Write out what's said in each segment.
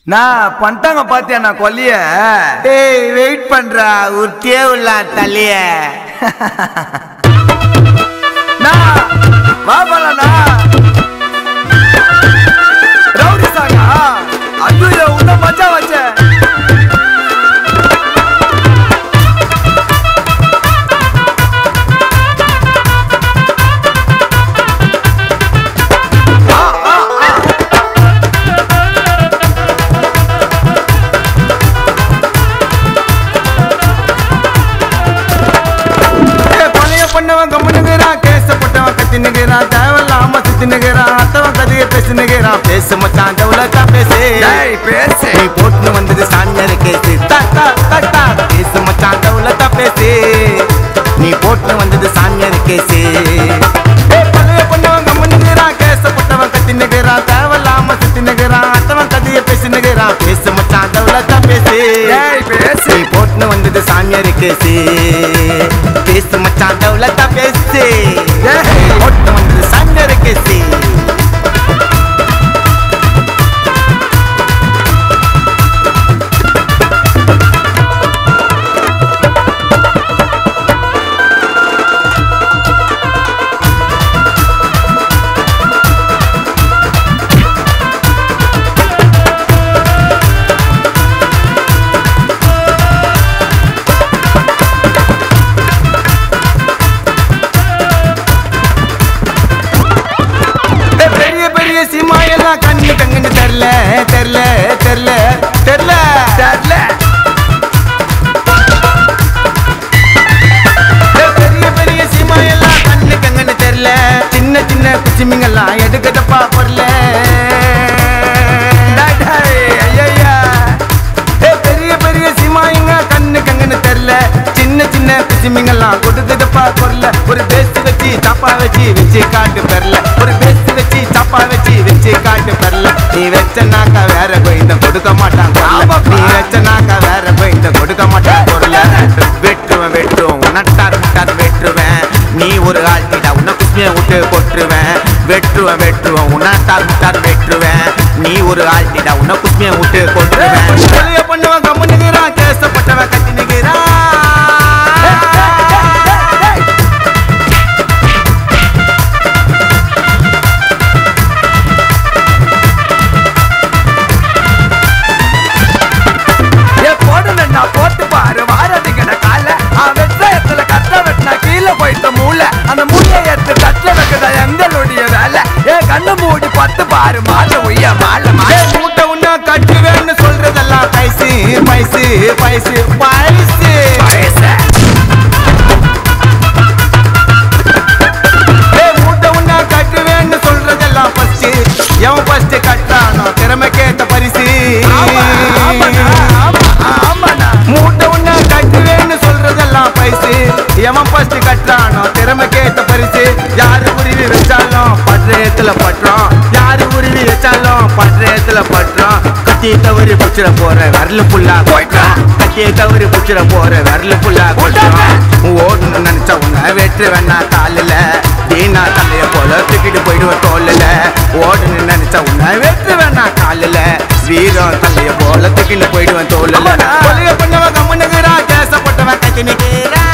நான் பண்ணிட்டாங்க பாத்தியா நான் கொல்லிய டேய் வெயிட் பண்றா உருட்டியே உள்ள தலைய நான் வா போலண்ணா ரவுடி சாங்கா ஐயோ உன்ன மச்சா வச்சேன் கொலைய பண்ணவன் கம்முனுங்கிறான் கேச போட்டவன் கத்தினுங்கிறான் தேவையில்லாம சுத்தினுங்கிறான் அத்தவன் கதையை பேசுனுங்கிறான் பேசு மச்சான் டவுலக்கா பேசு பேசு நீ போட்டுன்னு வந்தது சாமியார் கேசு தா தா தா தா பேசு மச்சான் டவுலக்கா பேசு நீ போட்டுன்னு வந்தது சாமியார் கேசு ஏய், கொலைய பண்ணவன் கம்முனுங்கிறான் கேச போட்டவன் கத்தினுங்கிறான் தேவையில்லாம சுத்தினுங்கிறான் அத்தவன் கதையை பேசுனுங்கிறான் பேசு மச்சான் டவுலக்கா பேசு பேசு நீ போட்டுன்னு வந்தது சாமியார் கேசு பேசு மச்சான் டவுலக்கா பேசு போட்டு வந்தது சாமியார் கேசு ஏய், பெரிய பெரிய சினிமா எல்லாம் கண்ணு கண்ணுன்னு தெரியல தெரியல தெரியல தெரியல தெரியல ஏய், பெரிய பெரிய சினிமா எல்லாம் கண்ணு கண்ணுன்னு தெரியல சின்ன சின்ன குச்சிமிங்கெல்லாம் எடுக்கட்டப்பா பொருள பெரிய பெரிய சிமாயிங்க கண்ணு கண்ணுன்னு தெரியல சின்ன சின்ன குச்சிமிங்கெல்லாம் கொடுக்குதுப்பா பொருள ஒரு பேஸ்ட் வச்சு சாப்பா வச்சு வச்சு காட்டு பெறல ஒரு பேஸ்ட் வச்சு சாப்பா வச்சு வச்சு காட்டு பெறல நீ வச்சனாக்கா வேற கோயிந்த கொடுக்க மாட்டான் பொருள. நீ வச்சனாக்கா வேற கோயிந்த கொடுக்க மாட்டான் பொருள வெட்டுவேன் வெட்டுவோம் உனட்டார் முட்டார் வெட்டுவேன் நீ ஒரு ஆள்கிட்ட உன்னை குஸ்மிய விட்டு கொட்டுருவேன் வெட்டுவேன் வெட்டுவேன் உனட்டார் முட்டார் வெட்டுவேன் நீ ஒரு ஆள்கிட்ட உன்னை குஸ்மிய விட்டு கொட்டுருவேன் கொலைய பண்ணுவன் கம்முனுகிறான் கேசப்பட்டவன் கத்தினுகிறான் போடுனா போட்டு பாரு வாரதிக்கிற கால வெற்றயத்துல கட்ட வெட்டினா கீழே போயிட்ட மூளை அந்த மூளையை எடுத்து தட்டுல வைக்கிறதா எங்களுடைய வேலை ஏன் கண்ணு மூடி பத்து பாரு மாலை உய்ய மாலை மாலை மூட்டை உன்ன கட்டுவேன்னு சொல்றதெல்லாம் பைசு பைசு பைசு பைசு பைசு ஏய், மூட்டை உன்ன கட்டுவேன்னு சொல்றதெல்லாம் ஃபர்ஸ்ட் எவன் ஃபர்ஸ்ட் கட்டுறானோ திறமைக்கேத்த பரிசு மூட்டை உன்ன கட்டுவேன்னு சொல்றதெல்லாம் பைசு எவன் ஃபர்ஸ்ட் கட்டுறானோ திறமைக்கேத்த பரிசு யாரு உருவி வச்சாலும் பட்டயத்துல பட்டுறோம் யாரு உருவி வச்சாலும் பட்டயத்துல பட்டுறோம் கத்தி தவறி புச்சிட போற வரல புல்லா போயிட்டோம் கத்தியை தவறி புச்சிட போற வரல புல்லா போயிட்டோம் ஓடணும்னு நினைச்சா உன்னை வெற்றி வேணா காலில் வீணா தலைய போல தூக்கிட்டு போயிடுவேன் தோல்ல ஓடணும்னு நினைச்சா உன்னை வெற்றி வேணா காலில் வீரம் தலைய போல தூக்கிட்டு போயிடுவேன் தோல்ல கொலைய பண்ணவன் கம்முனுகிறா கேசப்பட்டவன் கத்தி நிக்கிறா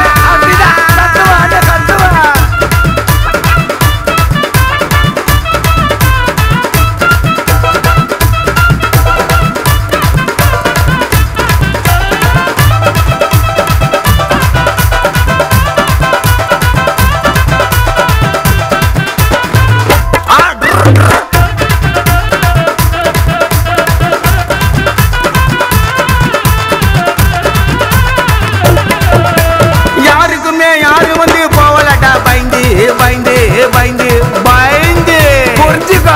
யாருக்குமே யாரு வந்து போகலடா பயந்து பயந்து பயந்து பயந்து புரிஞ்சுக்கோ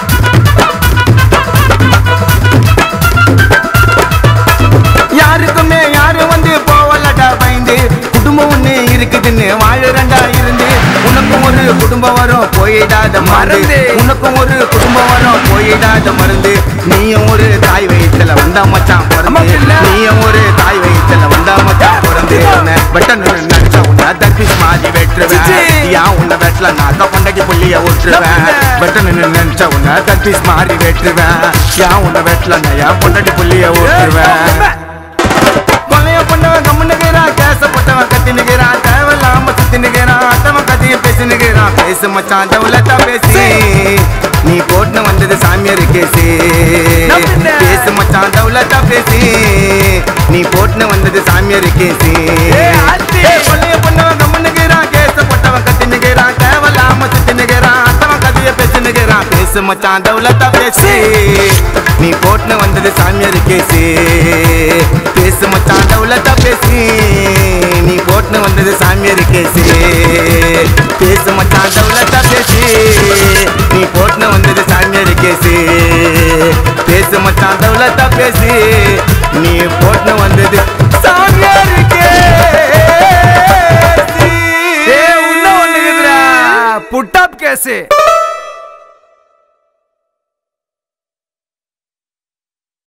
யாருக்குமே யாரு வந்து போகலடா பயந்து குடும்பம் ஒண்ணு இருக்குதுன்னு வாழறண்டா இருந்து உனக்கும் ஒரு குடும்பம் வரும் போயிடாத மறந்து உனக்கும் ஒரு குடும்பம் வரும் போயிடாத மருந்து நீயும் ஒரு தாய் வயிற்றுல வந்தா மச்சான் பிறந்து நீயும் ஒரு தாய் வயிற்றுல வந்தா மச்சான் பிறந்து உன்னை வெட்டணும்னு நினைச்சா உன்னை தர்பிஸ் மாதிரி வெட்டுருவேன் ஏன் உன்னை வெட்டல நான் கொண்டடி புள்ள புள்ளிய விட்டுருவேன் வெட்டணும்னு நினைச்ச உன்னை கல்பீஸ் மாறி வெட்டுருவேன் ஏன் உன்னை வெட்டலன்னா என் பொண்டாட்டி புள்ளிய விட்டுருவேன் கொலைய பண்ணவன் கம்முனுகிறான் கேச போட்டவன் கத்தி நிக்கிறான் தேவையில்லாம சுத்தி நிக்கிறான் அத்தவன் கதையை பேசி நிக்கிறான் பேசு மச்சான் டவுலட்டா பேசி நீ போட்டு வந்தது சாமியார் கேசி நம்பிட்டேன். பேசு மச்சான் டவுலட்டா பேசி நீ போட்டு வந்தது சாமியார் கேசி ஏய், ஆத்தி. ஏய், கொலைய பண்ணவன் கம்முனுகிறான் கேச போட்டவன் கத்தி நிக்கிறான் தேவையில்லாம சுத்தி நிக்கிறான் அத்தவன் கதையை பேசி நிக்கிறான் பேசு மச்சான் டவுலட்டா பேசி நீ போட்டு வந்தது சாமியார் கேசி பேசு மச்சான் டவுலட்டா பேசி நீ போட்டு வந்தது சாமியார் கேசி பேசு மச்சான் டவுலட்டா பேசி நீ போட்டு வந்தது சாமியார் கேசி பேசு மச்சான் டவுலட்டா பேசி நீ போட்டு வந்தது சாமியார் ஏ உள்ள ஒண்ணுக்குதுடா புட்டாப் கேஸ்